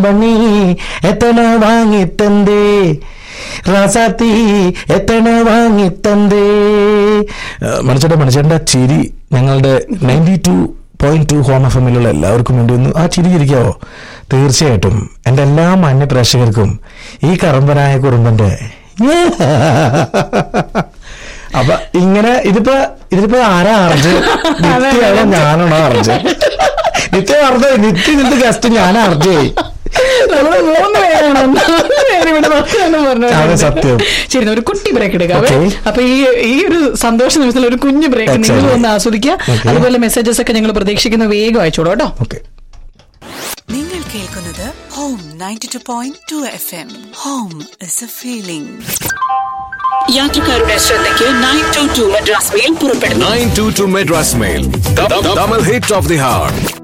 Bunny എത്തണ വാങ്ങിത്തന്തേ റാസാത്തി എത്തണ വാങ്ങിത്തന്തേ മണിച്ചേട്ടൻ മണിച്ചേട്ടൻ്റെ ആ ചിരി ഞങ്ങളുടെ ninety two point two home F എമ്മിലുള്ള എല്ലാവർക്കും വേണ്ടി ഒന്ന് ആ ചിരി ചിരിക്കാവോ തീർച്ചയായിട്ടും എൻ്റെ എല്ലാ മാന്യ പ്രേക്ഷകർക്കും ഈ കറമ്പനായ കുറുമ്പന്റെ അപ്പൊ ഇങ്ങനെ ഇതിപ്പോ ഇതിപ്പോ ആരാ അറിഞ്ഞ് നിത്യാണോ ഞാനാണോ അറിഞ്ഞ് നിത്യ അറിഞ്ഞ നിത്യ നിന്റെ ഗസ്റ്റ് ഞാൻ അറിഞ്ഞേ നമ്മള് മൂന്ന് പേരാണ് നാല് പേര് ഇവിടെ വർത്തമാനം അതെ, പറഞ്ഞുകൊണ്ടിരുന്നത്. സത്യം. ശരി എന്നാ ഒരു കുട്ടി ബ്രേക്ക് എടുക്കാം Okay. അപ്പൊ ഈ ഈ ഒരു സന്തോഷ നിമിഷത്തിൽ ഒരു കുഞ്ഞു ബ്രേക്ക് നിങ്ങൾ Exactly. ഒന്ന് ആസ്വദിക്കുക Okay. അതുപോലെ മെസ്സേജസ് ഒക്കെ ഞങ്ങൾ പ്രതീക്ഷിക്കുന്ന വേഗം അയച്ചോളൂ കേട്ടോ ഓക്കെ നിങ്ങൾ കേൾക്കുന്നത് home ninety two point two F M home is a feeling യാത്രക്കാരുടെ ശ്രദ്ധയ്ക്ക് nine two two Madras mail പുറപ്പെടുന്നു 922 Madras Mail. The, the, double hit of the heart.